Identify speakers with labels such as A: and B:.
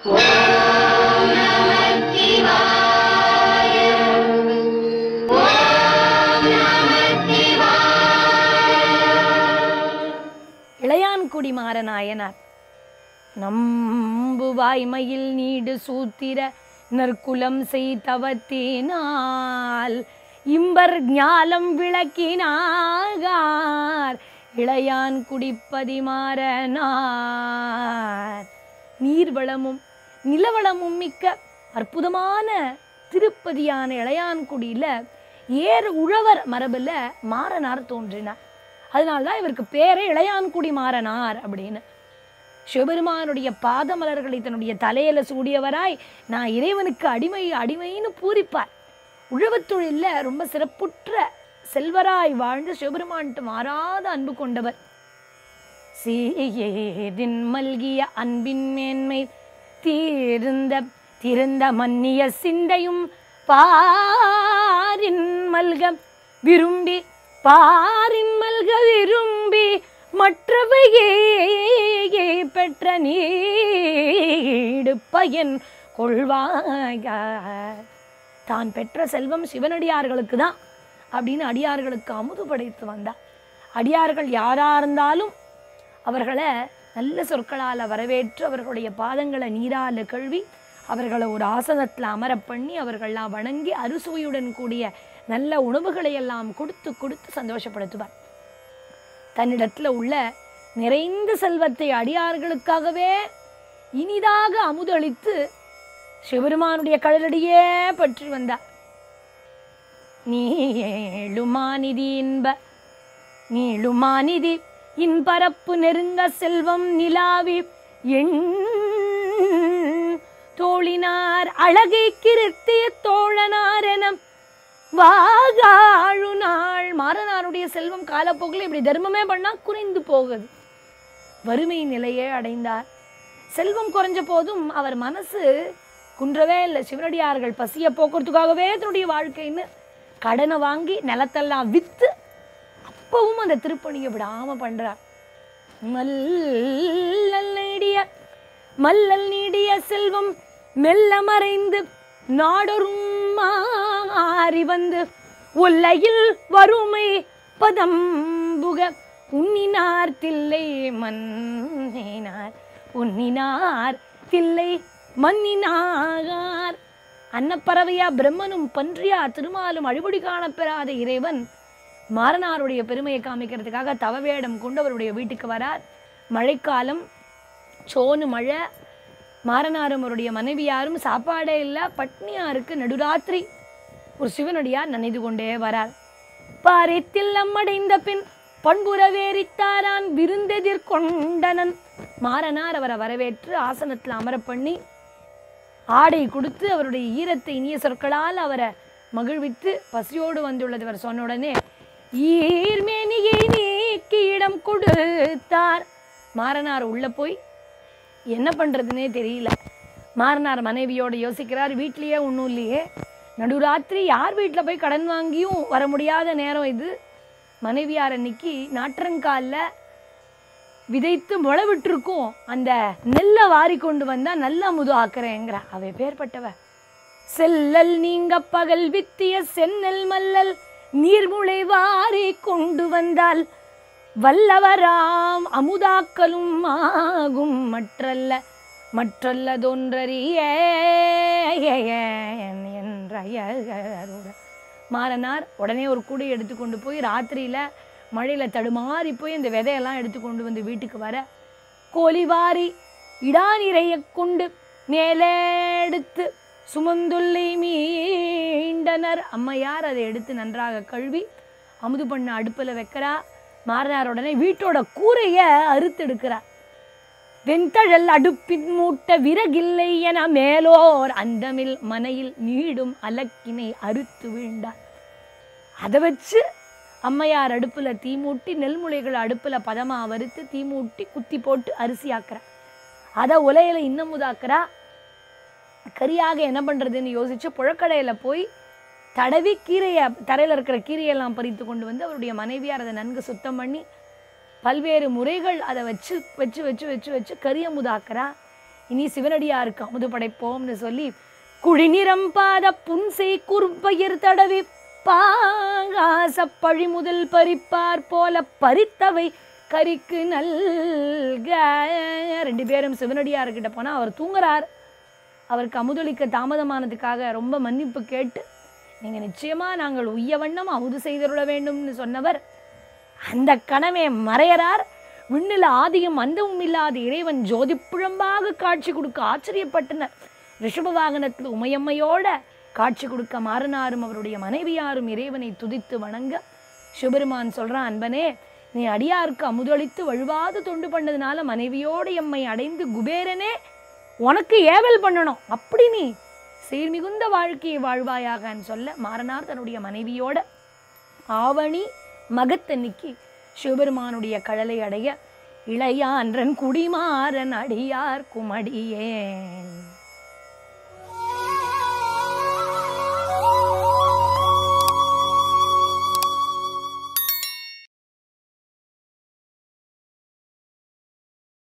A: Ilayangudi Maranayanar நம்புவாய்மையில் need சூத்திர நற்குலம் செய்தவத்தினால் இம்பர் ஞாலம் விளக்கினாகார் இளையான் குடிப்பதி மாறனார் நீர்வளமும் நிலவளமும் மிக்க அற்புதமான திருப்பதியான இளையான்குடியில ஏர் உழவர் மரபுல மாறனார் தோன்றினார் அதனால தான் இவருக்கு பேரே இளையான்குடி மாறனார் அப்படின்னு சிவபெருமானுடைய பாதமலர்களை தன்னுடைய தலையில சூடியவராய் நான் இறைவனுக்கு அடிமை அடிமைன்னு பூரிப்பார் உழவுத் தொழில்ல ரொம்ப சிறப்புற்ற செல்வராய் வாழ்ந்து சிவபெருமான்ட்டு மாறாத அன்பு கொண்டவர் சீயேதின் மல்கிய அன்பின் மேன்மை தீர்ந்த திறந்த மன்னிய சிந்தையும் பாரின் மல்க விரும்பி பாரின் மல்க விரும்பி மற்றவையே பெற்ற நீடு பயன் கொள்வாய தான் பெற்ற செல்வம் சிவனடியார்களுக்கு தான் அப்படின்னு அடியார்களுக்கு அமுது படைத்து வந்தார் அடியார்கள் யாரா இருந்தாலும் அவர்களை நல்ல சொற்களால் வரவேற்று அவர்களுடைய பாதங்களை நீரால கழுவி அவர்களை ஒரு ஆசனத்தில் அமர பண்ணி அவர்கள்லாம் வணங்கி அறுசுவையுடன் கூடிய நல்ல உணவுகளை எல்லாம் கொடுத்து கொடுத்து சந்தோஷப்படுத்துவார் தன்னிடத்துல உள்ள நிறைந்த செல்வத்தை அடியார்களுக்காகவே இனிதாக அமுதளித்து சிவபெருமானுடைய கடலடியே பற்றி வந்தார் நீளுமாநிதி இன்ப நீளுமாநிதி இன்பரப்பு நெருங்க செல்வம் நிலாவி எண் தோழினார் அழகை கிருத்திய தோழனாரெனம் வாகாழு நாள் மாறனாருடைய செல்வம் காலப்போக்கில் இப்படி தர்மமே பண்ணா குறைந்து போகுது வறுமை நிலையே அடைந்தார் செல்வம் குறைஞ்ச போதும் அவர் மனசு குன்றவே இல்லை சிவனடியார்கள் பசியை போக்குறதுக்காகவே தன்னுடைய வாழ்க்கைன்னு கடனை வாங்கி நிலத்தெல்லாம் வித்து அப்பவும் அந்த திருப்பணியை விடாம பண்றார் மல்லல் நீடிய மல்லல் நீடிய செல்வம் மெல்ல மறைந்து நாடொரும் மாறி வந்து ஒல்லையில் வறுமை பதம்புக உன்னினார் தில்லை மன்னினார் உன்னினார் தில்லை மன்னினார் அன்னப்பறவையா பிரம்மனும் பன்றியா திருமாலும் அழிபடி காணப்பெறாத இறைவன் மாறனாருடைய பெருமையை காமிக்கிறதுக்காக தவவேடம் கொண்டு அவருடைய வீட்டுக்கு வரார் மழைக்காலம் சோனு மழை மாறனாரும் அவருடைய மனைவியாரும் சாப்பாடே இல்லை பட்னியா இருக்கு நடுராத்திரி ஒரு சிவனடியார் நனைந்து கொண்டே வரார் பாரித்தில் நம்மடைந்த பின் பண்புறவேரித்தாரான் விருந்தெதிர் கொண்டனன் மாறனார் அவரை வரவேற்று ஆசனத்தில் அமர பண்ணி ஆடை கொடுத்து அவருடைய ஈரத்தை இனிய சொற்களால் அவரை மகிழ்வித்து பசியோடு வந்துள்ளவர் சொன்ன உடனே ஈர்மேனியை நீக்கி இடம் கொடுத்தார் மாறனார் உள்ள போய் என்ன பண்றதுன்னே தெரியல மாறனார் மனைவியோட யோசிக்கிறார் வீட்லயே ஒன்றும் இல்லையே நடுராத்திரி யார் வீட்டில் போய் கடன் வாங்கியும் வர முடியாத நேரம் இது மனைவியார் அன்னைக்கு நாற்றங்காலில் விதைத்து முளை விட்டுருக்கும் அந்த நெல்லை வாரி கொண்டு வந்தா நல்ல அமுது ஆக்குறேங்கிற அவை பேர்பட்டவ செல்லல் நீங்க பகல் வித்திய சென்னல் மல்லல் நீர்முளை வாரி கொண்டு வந்தால் வல்லவராம் அமுதாக்கலும் ஆகும் மற்றல்ல மற்றல்லதொன்றறிய என்ற மாறனார் உடனே ஒரு கூடை எடுத்து கொண்டு போய் ராத்திரியில மழையில தடுமாறி போய் இந்த விதையெல்லாம் எடுத்து கொண்டு வந்து வீட்டுக்கு வர கோலிவாரி இடாநிறைய கொண்டு மேலேடுத்து சுமந்துள்ளை மீண்டனர் அம்மையார் அதை எடுத்து நன்றாக கழுவி அமுது பண்ண அடுப்புல வைக்கிறா மாறனார் உடனே வீட்டோட கூரையை அறுத்தெடுக்கிறார் வெண்தழல் அடுப்பின் மூட்ட விறகில்லை என மேலோர் அந்தமில் மனையில் நீடும் அலக்கினை அறுத்து வீழ்ந்தார் அதை வச்சு அம்மையார் அடுப்புல தீ மூட்டி நெல்முளைகள் அடுப்புல பதமா வறுத்து தீ மூட்டி குத்தி போட்டு அரிசி ஆக்குறா அதை உலையில இன்னும் முதாக்குறா கரியாக என்ன பண்றதுன்னு யோசிச்சு புழக்கடையில போய் தடவி கீரையை தரையில இருக்கிற கீரையெல்லாம் பறித்து கொண்டு வந்து அவருடைய மனைவியார் அதை நன்கு சுத்தம் பண்ணி பல்வேறு முறைகள் அதை வச்சு வச்சு வச்சு வச்சு வச்சு கரியமுதாக்குறா இனி சிவனடியாருக்கு அமுது படைப்போம்னு சொல்லி குழிநிறம் பாத புன்சை குறுப்பயிர் தடவி பாகாச பழி முதல் பறிப்பார் போல பறித்தவை கரிக்கு நல்க ரெண்டு பேரும் சிவனடியார்கிட்ட போனால் அவர் தூங்குறார் அவருக்கு அமுதளிக்க தாமதமானதுக்காக ரொம்ப மன்னிப்பு கேட்டு நீங்கள் நிச்சயமாக நாங்கள் உய்ய வண்ணம் அமுது செய்தருள வேண்டும்னு சொன்னவர் அந்த கனவே மறையறார் விண்ணில் ஆதியும் அந்தமும் இல்லாத இறைவன் ஜோதிப்புழம்பாக காட்சி கொடுக்க ஆச்சரியப்பட்டனர் ரிஷப வாகனத்தில் உமையம்மையோட காட்சி கொடுக்க மாறனாரும் அவருடைய மனைவியாரும் இறைவனை துதித்து வணங்க சிவபெருமான் சொல்றான் அன்பனே நீ அடியாருக்கு அமுதளித்து வழுவாது தொண்டு பண்ணதுனால மனைவியோடு எம்மை அடைந்து குபேரனே உனக்கு ஏவல் பண்ணணும் அப்படி நீ சீர்மிகுந்த வாழ்க்கையை வாழ்வாயாகன்னு சொல்ல மாறனார் தன்னுடைய மனைவியோட ஆவணி மகத்தன்னைக்கு சிவபெருமானுடைய கடலை அடைய இளையான்றன் குடிமாறன் அடியார் குமடியே